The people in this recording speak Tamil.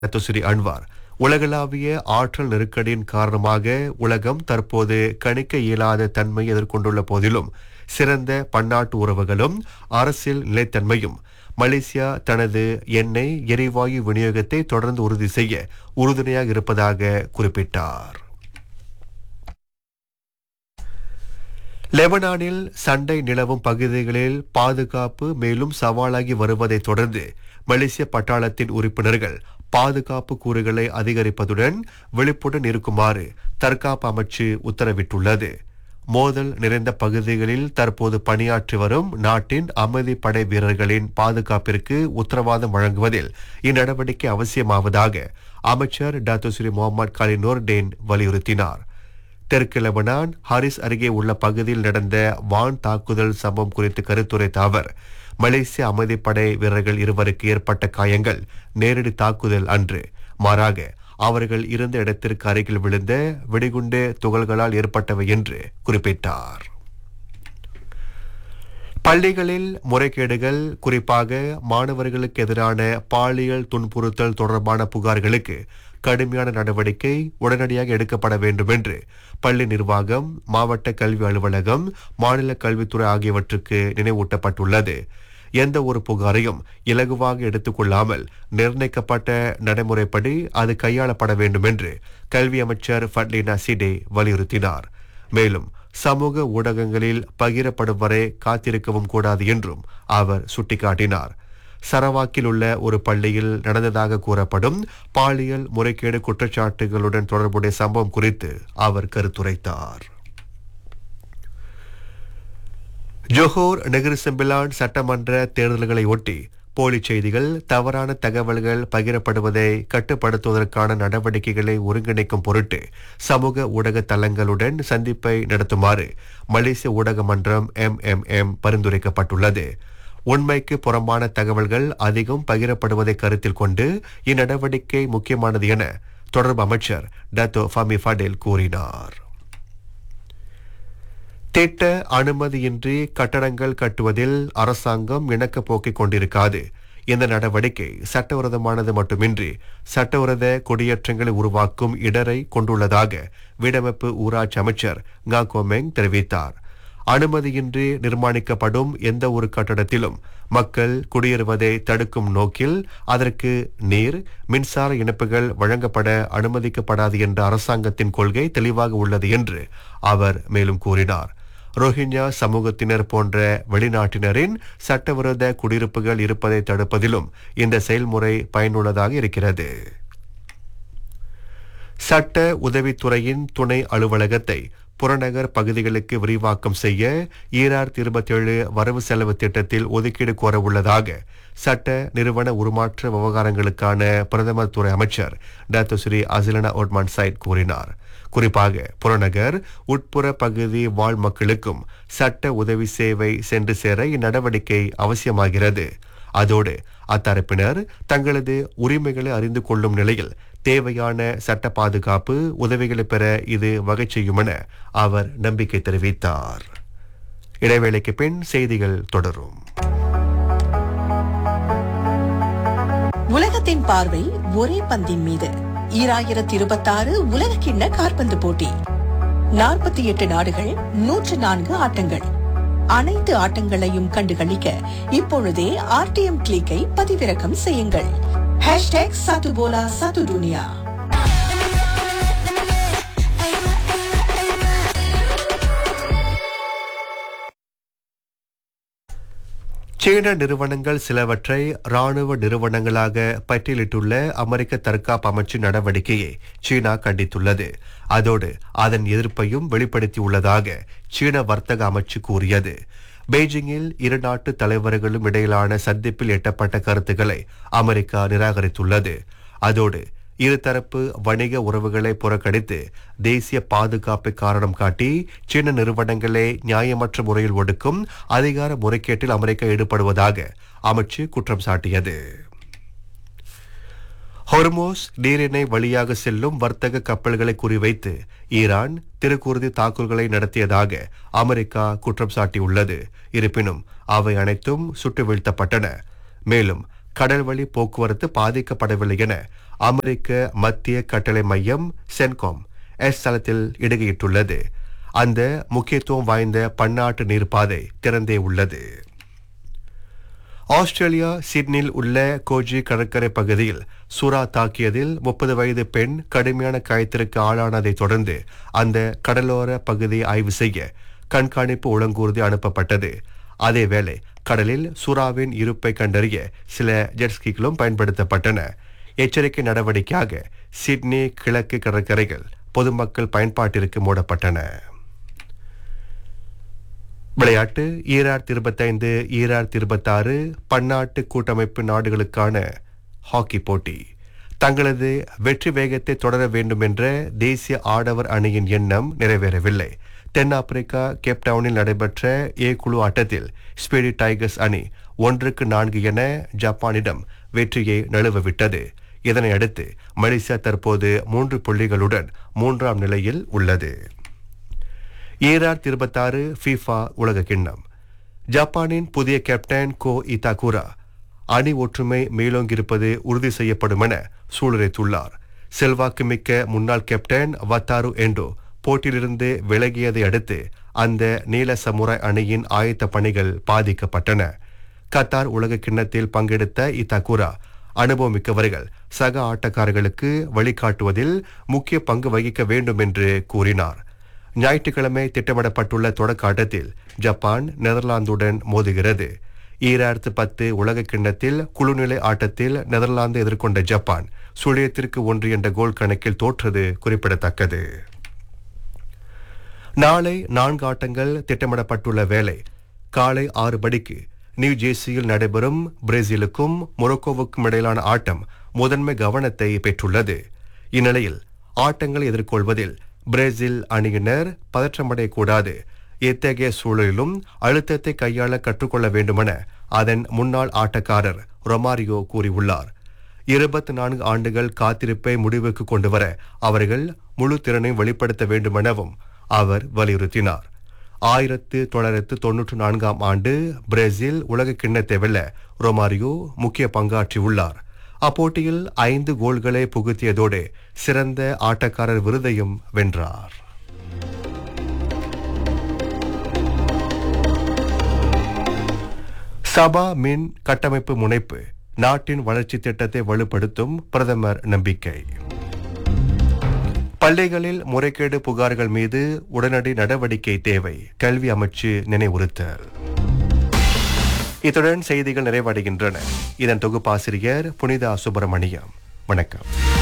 துசிரி அன்வார் உலகளாவிய ஆற்றல் நெருக்கடியின் காரணமாக உலகம் தற்போது கணிக்க இயலாத தன்மை எதிர்கொண்டுள்ள போதிலும் சிறந்த பன்னாட்டு உறவுகளும் அரசியல் நிலைத்தன்மையும் மலேசியா தனது எண்ணெய் எரிவாயு விநியோகத்தை தொடர்ந்து உறுதி செய்ய உறுதுணையாக இருப்பதாக குறிப்பிட்டார் லெபனானில் சண்டை நிலவும் பகுதிகளில் பாதுகாப்பு மேலும் சவாலாகி வருவதைத் தொடர்ந்து மலேசிய பட்டாளத்தின் உறுப்பினர்கள் பாதுகாப்பு கூறுகளை அதிகரிப்பதுடன் விழிப்புடன் இருக்குமாறு தற்காப்பு அமைச்சு உத்தரவிட்டுள்ளது மோதல் நிறைந்த பகுதிகளில் தற்போது பணியாற்றி வரும் நாட்டின் அமைதி படை வீரர்களின் பாதுகாப்பிற்கு உத்தரவாதம் வழங்குவதில் இந்நடவடிக்கை அவசியமாவதாக அமைச்சர் டாக்டர் ஸ்ரீ முகமது காலினோர் டேன் வலியுறுத்தினார் தெற்கு லெபனான் ஹாரிஸ் அருகே உள்ள பகுதியில் நடந்த வான் தாக்குதல் சம்பவம் குறித்து கருத்துரைத்த அவர் மலேசிய அமைதிப்படை வீரர்கள் இருவருக்கு ஏற்பட்ட காயங்கள் நேரடி தாக்குதல் அன்று மாறாக அவர்கள் இருந்த இடத்திற்கு அருகில் விழுந்த வெடிகுண்டு துகள்களால் ஏற்பட்டவை என்று குறிப்பிட்டார் பள்ளிகளில் முறைகேடுகள் குறிப்பாக மாணவர்களுக்கு எதிரான பாலியல் துன்புறுத்தல் தொடர்பான புகார்களுக்கு கடுமையான நடவடிக்கை உடனடியாக எடுக்கப்பட வேண்டும் என்று பள்ளி நிர்வாகம் மாவட்ட கல்வி அலுவலகம் மாநில கல்வித்துறை ஆகியவற்றுக்கு நினைவூட்டப்பட்டுள்ளது எந்த ஒரு புகாரையும் இலகுவாக எடுத்துக்கொள்ளாமல் நிர்ணயிக்கப்பட்ட நடைமுறைப்படி அது கையாளப்பட வேண்டும் என்று கல்வி அமைச்சர் ஃபட்லினா சிடே வலியுறுத்தினார் மேலும் சமூக ஊடகங்களில் பகிரப்படும் வரை காத்திருக்கவும் கூடாது என்றும் அவர் சுட்டிக்காட்டினார் சரவாக்கில் உள்ள ஒரு பள்ளியில் நடந்ததாக கூறப்படும் பாலியல் முறைகேடு குற்றச்சாட்டுகளுடன் தொடர்புடைய சம்பவம் குறித்து அவர் கருத்துரைத்தார் ஜொஹோர் நெகிரிசம்பிலான் சட்டமன்ற தேர்தல்களை ஒட்டி போலி செய்திகள் தவறான தகவல்கள் பகிரப்படுவதை கட்டுப்படுத்துவதற்கான நடவடிக்கைகளை ஒருங்கிணைக்கும் பொருட்டு சமூக ஊடக தளங்களுடன் சந்திப்பை நடத்துமாறு மலேசிய ஊடக மன்றம் எம்எம்எம் பரிந்துரைக்கப்பட்டுள்ளது உண்மைக்கு புறம்பான தகவல்கள் அதிகம் பகிரப்படுவதை கருத்தில் கொண்டு இந்நடவடிக்கை முக்கியமானது என தொடர்பு அமைச்சர் டத்தோ ஃபமி ஃபடேல் கூறினார் திட்ட அனுமதியின்றி கட்டடங்கள் கட்டுவதில் அரசாங்கம் இணக்க போக்கிக் கொண்டிருக்காது இந்த நடவடிக்கை சட்டவிரோதமானது மட்டுமின்றி சட்டவிரோத குடியேற்றங்களை உருவாக்கும் இடரை கொண்டுள்ளதாக வீடமைப்பு ஊராட்சி அமைச்சர் ngா கோமெங் தெரிவித்தார் அனுமதியின்றி நிர்மாணிக்கப்படும் எந்த ஒரு கட்டடத்திலும் மக்கள் குடியேறுவதை தடுக்கும் நோக்கில் அதற்கு நீர் மின்சார இணைப்புகள் வழங்கப்பட அனுமதிக்கப்படாது என்ற அரசாங்கத்தின் கொள்கை தெளிவாக உள்ளது என்று அவர் மேலும் கூறினார் ரோஹிங்யா சமூகத்தினர் போன்ற வெளிநாட்டினரின் சட்டவிரோத குடியிருப்புகள் இருப்பதை தடுப்பதிலும் இந்த செயல்முறை பயனுள்ளதாக இருக்கிறது சட்ட உதவித்துறையின் துணை அலுவலகத்தை புறநகர் பகுதிகளுக்கு விரிவாக்கம் செய்ய ஈராயிரத்தி இருபத்தி ஏழு வரவு செலவு திட்டத்தில் ஒதுக்கீடு கோர உள்ளதாக சட்ட நிறுவன உருமாற்ற விவகாரங்களுக்கான பிரதமர் துறை அமைச்சர் டாக்டர் ஸ்ரீ அசிலனா ஒட்மான் சைட் கூறினார் குறிப்பாக புறநகர் உட்புற பகுதி வாழ் மக்களுக்கும் சட்ட உதவி சேவை சென்று சேர இந்நடவடிக்கை அவசியமாகிறது அதோடு அத்தரப்பினர் தங்களது உரிமைகளை அறிந்து கொள்ளும் நிலையில் தேவையான சட்ட பாதுகாப்பு உதவிகளை பெற இது வகை செய்யும் என அவர் நம்பிக்கை தெரிவித்தார் இடைவேளைக்கு பின் செய்திகள் தொடரும் உலகத்தின் பார்வை ஒரே பந்தின் மீது ஈராயிரத்தி இருபத்தாறு உலக கிண்ண காற்பந்து போட்டி நாற்பத்தி எட்டு நாடுகள் நூற்று நான்கு ஆட்டங்கள் அனைத்து ஆட்டங்களையும் கண்டுகளிக்க இப்பொழுதே ஆர்டிஎம் கிளிக்கை பதிவிறக்கம் செய்யுங்கள் ஹேஷ்டேக் சத்து போலா சத்து துனியா சீன நிறுவனங்கள் சிலவற்றை ராணுவ நிறுவனங்களாக பட்டியலிட்டுள்ள அமெரிக்க தற்காப்பு அமைச்சின் நடவடிக்கையை சீனா கண்டித்துள்ளது அதோடு அதன் எதிர்ப்பையும் வெளிப்படுத்தியுள்ளதாக சீன வர்த்தக அமைச்சு கூறியது பெய்ஜிங்கில் இரு நாட்டு தலைவர்களும் இடையிலான சந்திப்பில் எட்டப்பட்ட கருத்துக்களை அமெரிக்கா நிராகரித்துள்ளது அதோடு இருதரப்பு வணிக உறவுகளை புறக்கணித்து தேசிய பாதுகாப்பை காரணம் காட்டி சீன நிறுவனங்களை நியாயமற்ற முறையில் ஒடுக்கும் அதிகார முறைகேட்டில் அமெரிக்கா ஈடுபடுவதாக அமைச்சு குற்றம் சாட்டியது ஹொர்மோஸ் நீரிணை வழியாக செல்லும் வர்த்தக கப்பல்களை குறிவைத்து ஈரான் திருக்குருதி தாக்குதல்களை நடத்தியதாக அமெரிக்கா குற்றம் சாட்டியுள்ளது இருப்பினும் அவை அனைத்தும் சுட்டு வீழ்த்தப்பட்டன மேலும் கடல்வழி போக்குவரத்து பாதிக்கப்படவில்லை என அமெரிக்க மத்திய கட்டளை மையம் சென்காம் எஸ் தளத்தில் இடுகையிட்டுள்ளது அந்த முக்கியத்துவம் வாய்ந்த பன்னாட்டு நீர்ப்பாதை திறந்தே உள்ளது ஆஸ்திரேலியா சிட்னியில் உள்ள கோஜி கடற்கரை பகுதியில் சுறா தாக்கியதில் முப்பது வயது பெண் கடுமையான காயத்திற்கு ஆளானதை தொடர்ந்து அந்த கடலோர பகுதியை ஆய்வு செய்ய கண்காணிப்பு உளங்கூர்தி அனுப்பப்பட்டது அதேவேளை கடலில் சுறாவின் இருப்பை கண்டறிய சில ஜெட்ஸ்கிகளும் பயன்படுத்தப்பட்டன எச்சரிக்கை நடவடிக்கையாக சிட்னி கிழக்கு கடற்கரைகள் பொதுமக்கள் பயன்பாட்டிற்கு மூடப்பட்டன விளையாட்டு ஈராயிரத்தி இருபத்தைந்து ஈராயிரத்தி இருபத்தாறு பன்னாட்டு கூட்டமைப்பு நாடுகளுக்கான ஹாக்கி போட்டி தங்களது வெற்றி வேகத்தை தொடர வேண்டும் என்ற தேசிய ஆடவர் அணியின் எண்ணம் நிறைவேறவில்லை தென்னாப்பிரிக்கா கேப்டவுனில் நடைபெற்ற ஏ குழு ஆட்டத்தில் ஸ்பீடி டைகர்ஸ் அணி ஒன்றுக்கு நான்கு என ஜப்பானிடம் வெற்றியை நழுவவிட்டது இதனை அடுத்து மலேசியா தற்போது மூன்று புள்ளிகளுடன் மூன்றாம் நிலையில் உள்ளது ஈராயிரத்தி இருபத்தாறு ஃபீஃபா உலக கிண்ணம் ஜப்பானின் புதிய கேப்டன் கோ இதாகுரா அணி ஒற்றுமை மேலோங்கியிருப்பது உறுதி செய்யப்படும் என சூளுரைத்துள்ளார் செல்வாக்கு மிக்க முன்னாள் கேப்டன் வத்தாரு எண்டோ போட்டியிலிருந்து விலகியதை அடுத்து அந்த நீல சமுராய் அணியின் ஆயத்த பணிகள் பாதிக்கப்பட்டன கத்தார் உலக கிண்ணத்தில் பங்கெடுத்த இத்தாகுரா அனுபவமிக்கவர்கள் சக ஆட்டக்காரர்களுக்கு வழிகாட்டுவதில் முக்கிய பங்கு வகிக்க வேண்டும் என்று கூறினார் ஞாயிற்றுக்கிழமை திட்டமிடப்பட்டுள்ள தொடக்க ஆட்டத்தில் ஜப்பான் நெதர்லாந்துடன் மோதுகிறது ஈராயிரத்து பத்து உலக கிண்ணத்தில் குழுநிலை ஆட்டத்தில் நெதர்லாந்து எதிர்கொண்ட ஜப்பான் சுழியத்திற்கு ஒன்று என்ற கோல் கணக்கில் தோற்றது குறிப்பிடத்தக்கது நாளை நான்கு ஆட்டங்கள் திட்டமிடப்பட்டுள்ள வேளை காலை ஆறு மணிக்கு நியூ ஜெர்சியில் நடைபெறும் பிரேசிலுக்கும் மொரோக்கோவுக்கும் இடையிலான ஆட்டம் முதன்மை கவனத்தை பெற்றுள்ளது இந்நிலையில் ஆட்டங்களை எதிர்கொள்வதில் பிரேசில் அணியினர் பதற்றமடையக்கூடாது இத்தகைய சூழலிலும் அழுத்தத்தை கையாள கற்றுக்கொள்ள வேண்டுமென அதன் முன்னாள் ஆட்டக்காரர் ரொமாரியோ கூறியுள்ளார் இருபத்தி நான்கு ஆண்டுகள் காத்திருப்பை முடிவுக்கு கொண்டுவர அவர்கள் முழு திறனையும் வெளிப்படுத்த வேண்டுமெனவும் அவர் வலியுறுத்தினார் ஆயிரத்து தொள்ளாயிரத்து தொன்னூற்று நான்காம் ஆண்டு பிரேசில் உலக கிண்ணத்தை வெல்ல ரொமாரியோ முக்கிய பங்காற்றியுள்ளார் அப்போட்டியில் ஐந்து கோல்களை புகுத்தியதோடு சிறந்த ஆட்டக்காரர் விருதையும் வென்றார் சபா மின் கட்டமைப்பு முனைப்பு நாட்டின் வளர்ச்சி திட்டத்தை வலுப்படுத்தும் பிரதமர் நம்பிக்கை பள்ளிகளில் முறைகேடு புகார்கள் மீது உடனடி நடவடிக்கை தேவை கல்வி அமைச்சு நினைவுறுத்தல் இத்துடன் செய்திகள் நிறைவடைகின்றன இதன் தொகுப்பாசிரியர் புனிதா சுப்பிரமணியம் வணக்கம்